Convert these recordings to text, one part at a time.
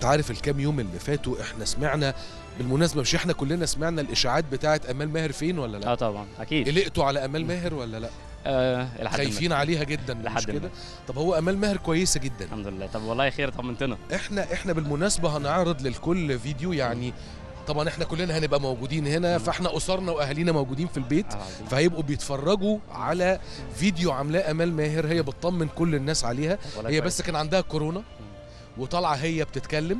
انت عارف الكام يوم اللي فاتوا احنا سمعنا بالمناسبه مش احنا كلنا سمعنا الاشاعات بتاعت امال ماهر فين ولا لا اه طبعا اكيد قلقتوا على امال ماهر ولا لا آه الى حد ما. خايفين عليها جدا مش لحد ما. كده طب هو امال ماهر كويسه جدا الحمد لله طب والله خير طمنتنا احنا احنا بالمناسبه هنعرض للكل فيديو يعني طبعا احنا كلنا هنبقى موجودين هنا مم. فاحنا اسرنا واهالينا موجودين في البيت آه، عظيم. فهيبقوا بيتفرجوا على فيديو عاملاه امال ماهر هي بتطمن كل الناس عليها والله هي كويس. بس كان عندها كورونا وطالعه هي بتتكلم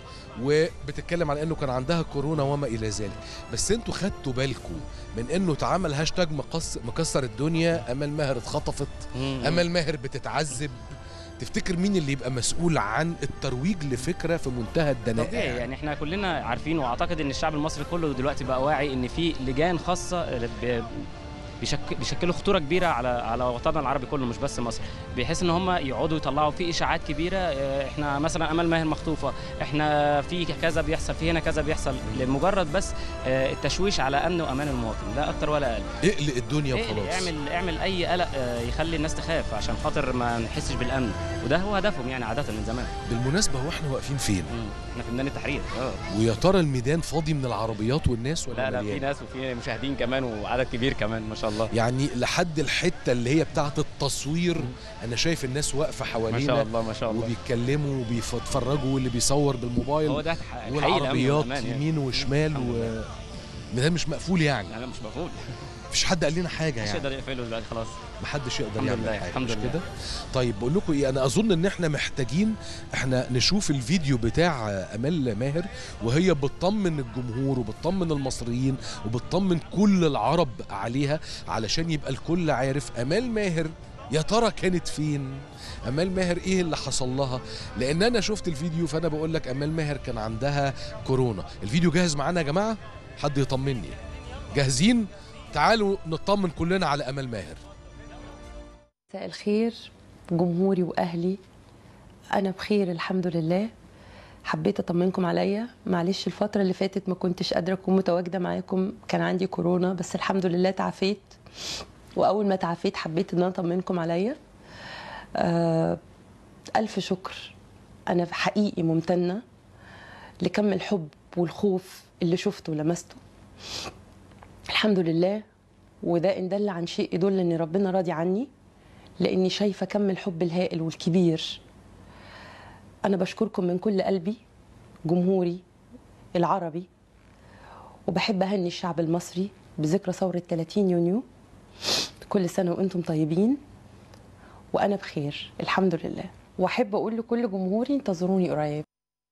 وبتتكلم على انه كان عندها كورونا وما الى ذلك بس انتوا خدتوا بالكم من انه اتعمل هاشتاج مقص مكسر الدنيا امال ماهر اتخطفت مم. امال ماهر بتتعذب تفتكر مين اللي يبقى مسؤول عن الترويج لفكره في منتهى الدناءه طبيعي يعني احنا كلنا عارفين واعتقد ان الشعب المصري كله دلوقتي بقى واعي ان في لجان خاصه ب- بيشك... بيشكلوا خطوره كبيره على على وطننا العربي كله مش بس مصر بحيث ان هم يقعدوا يطلعوا في اشاعات كبيره اه، احنا مثلا امل ماهر مخطوفه احنا في كذا بيحصل في هنا كذا بيحصل لمجرد بس اه، التشويش على امن وامان المواطن لا اكتر ولا اقل اقلق الدنيا اقلق، وخلاص اعمل اعمل اي قلق اه، يخلي الناس تخاف عشان خاطر ما نحسش بالامن وده هو هدفهم يعني عاده من زمان بالمناسبه هو احنا واقفين فين مم. احنا في ميدان التحرير اه ويا ترى الميدان فاضي من العربيات والناس ولا لا لا في مليان؟ ناس وفي مشاهدين كمان وعدد كبير كمان ما شاء الله يعني لحد الحته اللي هي بتاعه التصوير انا شايف الناس واقفه ما حوالينا شاء الله ما شاء الله وبيتكلموا وبيتفرجوا واللي بيصور بالموبايل هو ده الحقيقي الأمن والعربيات والأمان يعني. يمين وشمال الحمد و لله. الميدان مش مقفول يعني لا لا مش مفهوم مفيش حد قال لنا حاجه مش يعني يقدر يقفله دلوقتي خلاص محدش يقدر الحمد يعمل لله، حاجه الحمد مش لله. كده طيب بقول لكم ايه انا اظن ان احنا محتاجين احنا نشوف الفيديو بتاع امال ماهر وهي بتطمن الجمهور وبتطمن المصريين وبتطمن كل العرب عليها علشان يبقى الكل عارف امال ماهر يا ترى كانت فين امال ماهر ايه اللي حصل لها لان انا شفت الفيديو فانا بقول لك امال ماهر كان عندها كورونا الفيديو جاهز معانا يا جماعه حد يطمني جاهزين تعالوا نطمن كلنا على امال ماهر مساء الخير جمهوري واهلي انا بخير الحمد لله حبيت اطمنكم عليا معلش الفتره اللي فاتت ما كنتش قادره اكون متواجده معاكم كان عندي كورونا بس الحمد لله تعافيت واول ما تعافيت حبيت ان انا اطمنكم عليا آه الف شكر انا حقيقي ممتنه لكم الحب والخوف اللي شفته ولمسته الحمد لله وده ان دل عن شيء يدل ان ربنا راضي عني لاني شايفه كم الحب الهائل والكبير انا بشكركم من كل قلبي جمهوري العربي وبحب اهني الشعب المصري بذكرى ثوره 30 يونيو كل سنه وانتم طيبين وانا بخير الحمد لله واحب اقول لكل جمهوري انتظروني قريب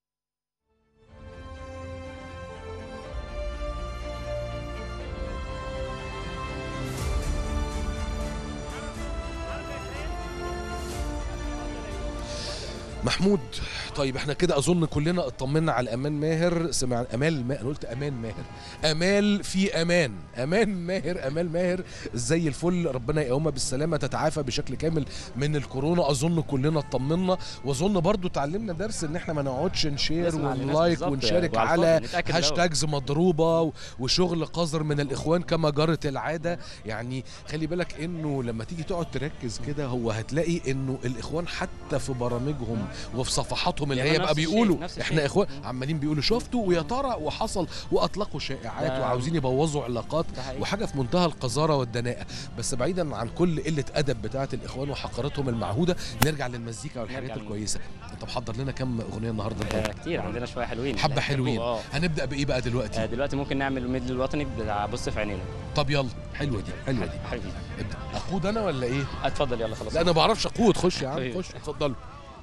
محمود طيب احنا كده اظن كلنا اطمنا على امان ماهر سمع امال ما... انا قلت امان ماهر امال في امان امان ماهر امال ماهر زي الفل ربنا يقومها بالسلامه تتعافى بشكل كامل من الكورونا اظن كلنا اطمنا واظن برضو اتعلمنا درس ان احنا ما نقعدش نشير نسمع للناس ونلايك بالظبط ونشارك وعلى على الفاضي، نتأكد الأول. هاشتاجز مضروبه و- وشغل قذر من الاخوان كما جرت العاده يعني خلي بالك انه لما تيجي تقعد تركز كده هو هتلاقي انه الاخوان حتى في برامجهم وفي صفحاتهم اللي بيعملوا هي بقى نفس الشيء، بيقولوا نفس احنا الشيء. اخوان مم. عمالين بيقولوا شفتوا ويا ترى وحصل واطلقوا شائعات ده- وعاوزين يبوظوا علاقات ده حقيقي. وحاجه في منتهى القذاره والدناءه بس بعيدا عن كل قله ادب بتاعه الاخوان وحقارتهم المعهوده نرجع للمزيكا والحاجات نرجع الكويسه انت محضر لنا كام اغنيه النهارده آه، انت كتير عندنا شويه حلوين حبه حلوين اه هنبدا بايه بقى آه، دلوقتي دلوقتي ممكن نعمل الميدل الوطني بتاع بص في عينينا طب يلا حلوه دي حلوه دي حبيبي ابدا اقود انا ولا ايه اتفضل يلا خلاص لا انا ما بعرفش اقود خش يا عم طيب. خش اتفضلوا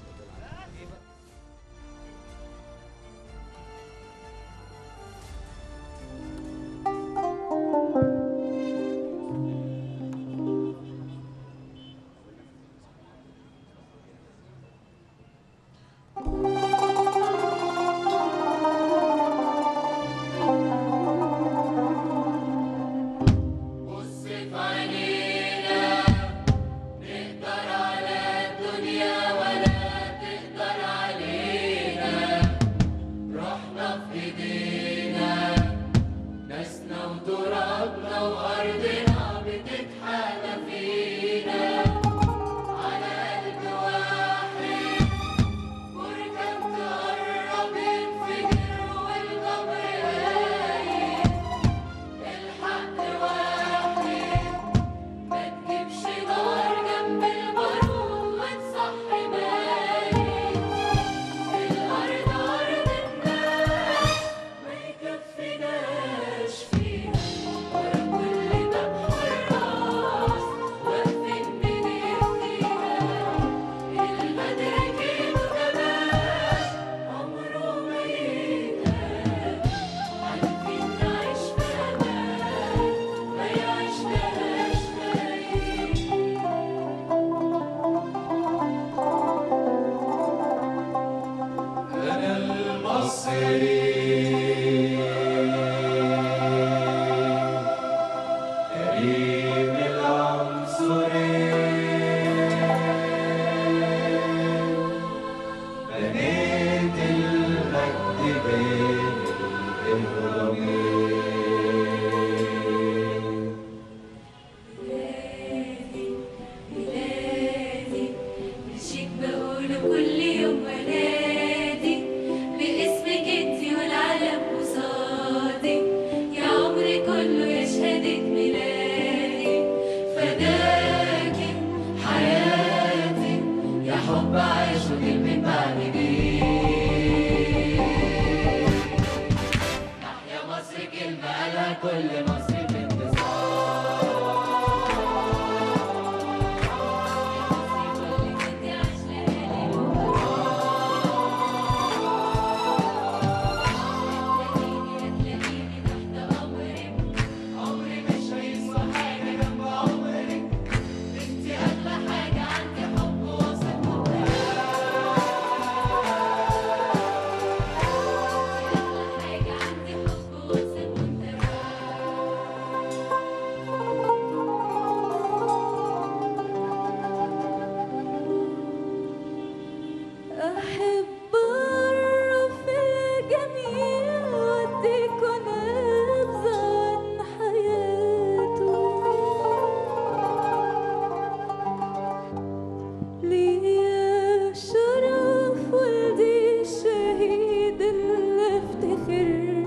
بص في عينينا نقدر على الدنيا ولا بلادي مشيت بقوله كل يوم ولادي باسم جدي والعلم قصادي يا عمري كله يا شهادة ميلادي فداكي حياتي يا حب عايش وكلمة بعد يا مصر كلمة قالها كل مصري في أحب أعرف الجميع وأديكوا نبذة عن حياته ليا شرف والدي الشهيد اللي افتخر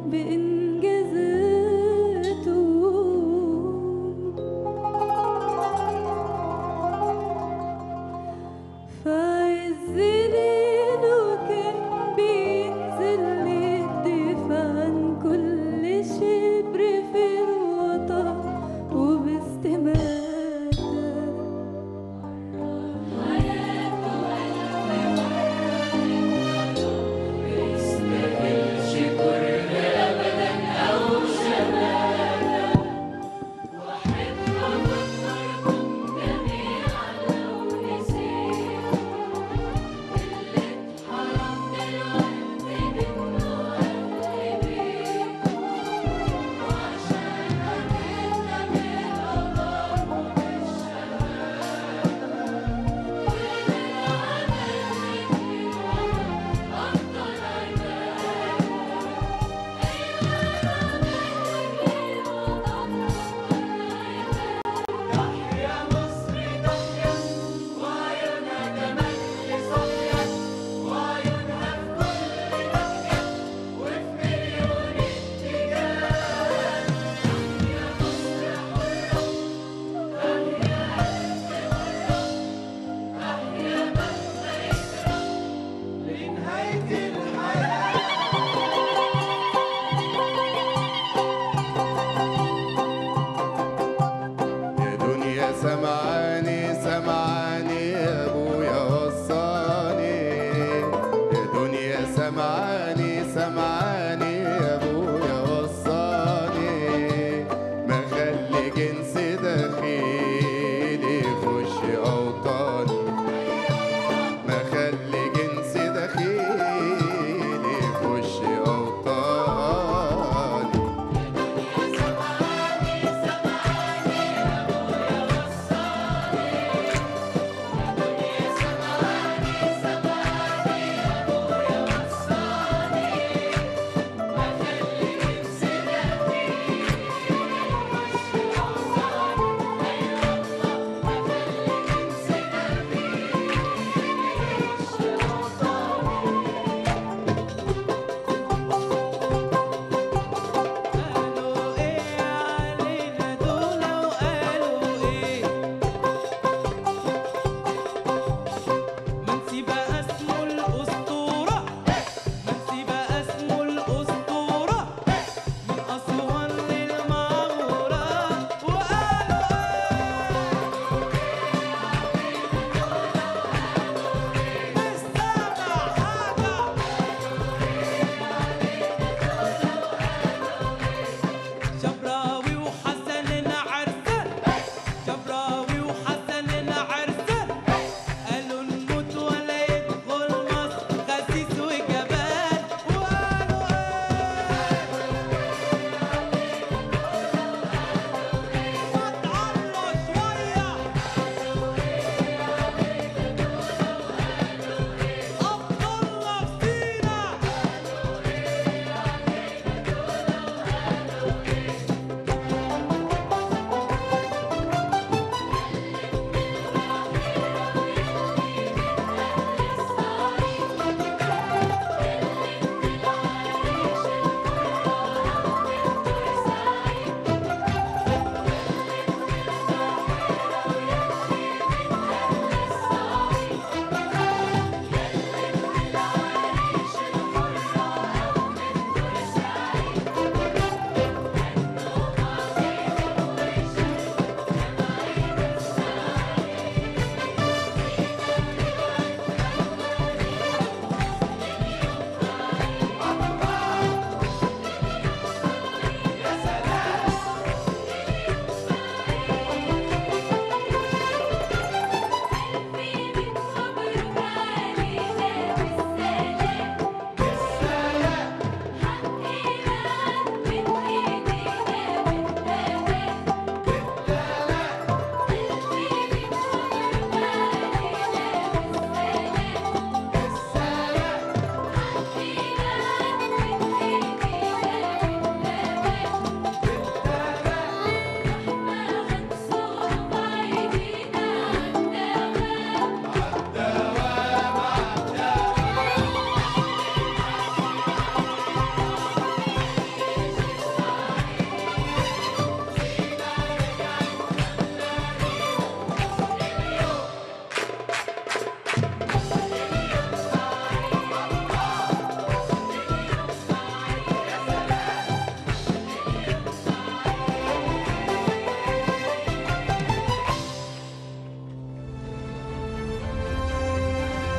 بإنجازاته فعز ليله كان بينزل للدفاع عن كل شبر في الوطن وباستماتة يا دنيا سمعاني سمعاني يا ابويا وصاني يا دنيا سمعاني